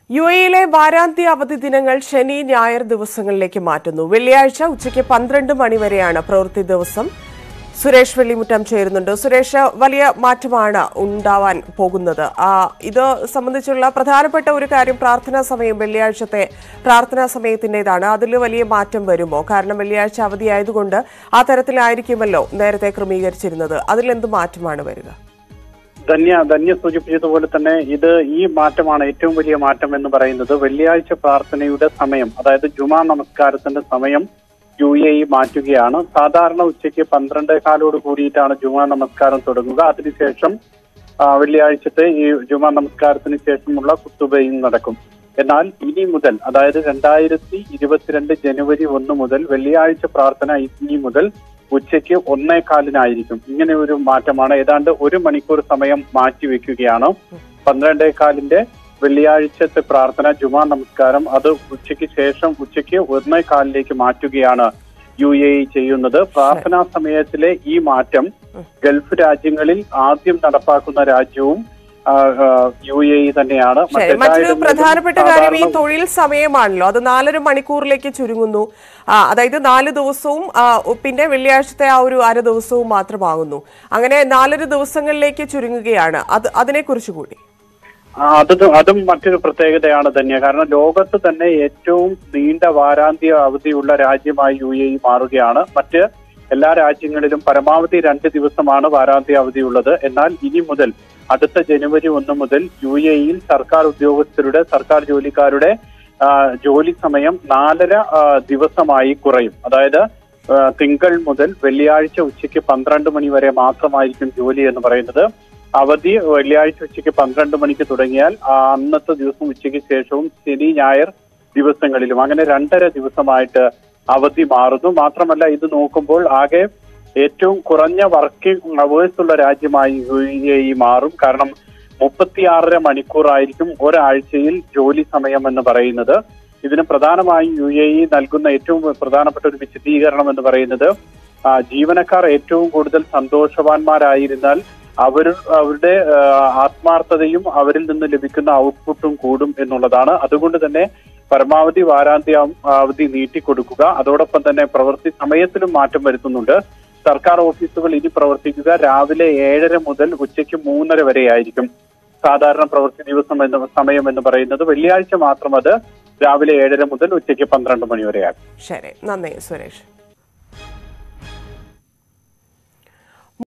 U എയിലെ വാരാന്ത്യ അവധി ദിനങ്ങൾ ശനി ഞായർ ദിവസങ്ങളിലേക്ക് മാറ്റുന്നു വെള്ളിയാഴ്ച ഉച്ചയ്ക്ക് പന്ത്രണ്ട് മണി വരെയാണ് പ്രവൃത്തി ദിവസം സുരേഷ് വെള്ളിമുറ്റം ചേരുന്നുണ്ട് സുരേഷ് വലിയ മാറ്റമാണ് ഉണ്ടാവാൻ പോകുന്നത് ആ, ഇത് സംബന്ധിച്ചുള്ള പ്രധാനപ്പെട്ട ഒരു കാര്യം പ്രാർത്ഥനാ സമയം വെള്ളിയാഴ്ചത്തെ പ്രാർത്ഥനാ സമയത്തിൻ്റെതാണ് അതിൽ വലിയ മാറ്റം വരുമോ കാരണം വെള്ളിയാഴ്ച അവധിയായതുകൊണ്ട് ആ തരത്തിലായിരിക്കുമല്ലോ നേരത്തെ ക്രമീകരിച്ചിരുന്നത് അതിലെന്ത് മാറ്റമാണ് വരിക ധന്യ ധന്യ സൂചിപ്പിച്ചതുപോലെ തന്നെ ഇത് ഈ മാറ്റമാണ് ഏറ്റവും വലിയ മാറ്റം എന്ന് പറയുന്നത് വെള്ളിയാഴ്ച പ്രാർത്ഥനയുടെ സമയം അതായത് ജുമാ നമസ്കാരത്തിന്റെ സമയം യു എ ഇ മാറ്റുകയാണ് സാധാരണ ഉച്ചയ്ക്ക് പന്ത്രണ്ടേ കാലോട് കൂടിയിട്ടാണ് ജുമാ നമസ്കാരം തുടങ്ങുക അതിനുശേഷം ആ, വെള്ളിയാഴ്ചത്തെ ഈ ജുമാ നമസ്കാരത്തിന് ശേഷമുള്ള കുത്തുബയും നടക്കും എന്നാൽ ഇനി മുതൽ അതായത് രണ്ടായിരത്തി ഇരുപത്തിരണ്ട് ജനുവരി ഒന്ന് മുതൽ വെള്ളിയാഴ്ച പ്രാർത്ഥന ഇനി മുതൽ ഉച്ചയ്ക്ക് ഒന്നേകാലിനായിരിക്കും ഇങ്ങനെ ഒരു മാറ്റമാണ് ഏതാണ്ട് ഒരു മണിക്കൂർ സമയം മാറ്റിവെക്കുകയാണ് പന്ത്രണ്ടേകാലിന്റെ വെള്ളിയാഴ്ചത്തെ പ്രാർത്ഥന ജുമാ നമസ്കാരം അത് ഉച്ചയ്ക്ക് ശേഷം ഉച്ചയ്ക്ക് ഒന്നേകാലിലേക്ക് മാറ്റുകയാണ് യു എ ഇ ചെയ്യുന്നത് പ്രാർത്ഥനാ സമയത്തിലെ ഈ മാറ്റം ഗൾഫ് രാജ്യങ്ങളിൽ ആദ്യം നടപ്പാക്കുന്ന രാജ്യവും ആ, ആ, യു എ ഇ തന്നെയാണ് ശരി മറ്റൊരു മറ്റെല്ലായിടങ്ങളിലും പ്രധാനപ്പെട്ട കാര്യം ഈ സാധാരണ തൊഴിൽ സമയമാണല്ലോ അത് നാലര മണിക്കൂറിലേക്ക് ചുരുങ്ങുന്നു ആ, അതായത് നാല് ദിവസവും ആ, പിന്നെ വെള്ളിയാഴ്ചത്തെ ആ ഒരു അര ദിവസവും മാത്രമാകുന്നു അങ്ങനെ നാലര ദിവസങ്ങളിലേക്ക് ചുരുങ്ങുകയാണ് അത് അതിനെക്കുറിച്ച് കൂടി ആ, അത് അതും മറ്റൊരു പ്രത്യേകതയാണ് തന്നെ കാരണം ലോകത്ത് തന്നെ ഏറ്റവും നീണ്ട വാരാന്ത്യ അവധിയുള്ള രാജ്യമായി യു എ ഇ മാറുകയാണ് മറ്റ് എല്ലാ രാജ്യങ്ങളിലും പരമാവധി രണ്ട് ദിവസമാണ് വാരാന്ത്യ അവധിയുള്ളത് എന്നാൽ ഇനി മുതൽ അടുത്ത ജനുവരി ഒന്ന് മുതൽ യു എ ഇയിൽ സർക്കാർ ഉദ്യോഗസ്ഥരുടെ സർക്കാർ ജോലിക്കാരുടെ ആ, ജോലി സമയം നാലര ആ, ദിവസമായി കുറയും അതായത് ആ, തിങ്കൾ മുതൽ വെള്ളിയാഴ്ച ഉച്ചയ്ക്ക് പന്ത്രണ്ട് മണി വരെ മാത്രമായിരിക്കും ജോലി എന്ന് പറയുന്നത് അവധി വെള്ളിയാഴ്ച ഉച്ചയ്ക്ക് പന്ത്രണ്ട് മണിക്ക് തുടങ്ങിയാൽ ആ അന്നത്തെ ദിവസം ഉച്ചയ്ക്ക് ശേഷവും ശനി ഞായർ ദിവസങ്ങളിലും അങ്ങനെ രണ്ടര ദിവസമായിട്ട് അവധി മാറുന്നു മാത്രമല്ല ഇത് നോക്കുമ്പോൾ ആകെ ഏറ്റവും കുറഞ്ഞ വർക്കിംഗ് അവേഴ്സ് ഉള്ള രാജ്യമായി യു എ ഇ മാറും കാരണം മുപ്പത്തിയാറര മണിക്കൂറായിരിക്കും ഒരാഴ്ചയിൽ ജോലി സമയം എന്ന് പറയുന്നത് ഇതിന് പ്രധാനമായും യു എ ഇ നൽകുന്ന ഏറ്റവും പ്രധാനപ്പെട്ട ഒരു വിശദീകരണം എന്ന് പറയുന്നത് ആ, ജീവനക്കാർ ഏറ്റവും കൂടുതൽ സന്തോഷവാന്മാരായിരുന്നാൽ അവർ അവരുടെ ആ, ആത്മാർത്ഥതയും അവരിൽ നിന്ന് ലഭിക്കുന്ന ഔട്ട്പുട്ടും കൂടും എന്നുള്ളതാണ് അതുകൊണ്ട് തന്നെ പരമാവധി വാരാന്ത്യ അവധി നീട്ടിക്കൊടുക്കുക അതോടൊപ്പം തന്നെ പ്രവൃത്തി സമയത്തിലും മാറ്റം വരുത്തുന്നുണ്ട് സർക്കാർ ഓഫീസുകൾ ഇനി പ്രവർത്തിക്കുക രാവിലെ ഏഴര മുതൽ ഉച്ചയ്ക്ക് മൂന്നര വരെ ആയിരിക്കും സാധാരണ പ്രവൃത്തി ദിവസം എന്ന സമയം എന്ന് പറയുന്നത് വെള്ളിയാഴ്ച മാത്രം അത് രാവിലെ ഏഴര മുതൽ ഉച്ചയ്ക്ക് പന്ത്രണ്ട് മണി വരെയാകും ശരി നന്ദി സുരേഷ്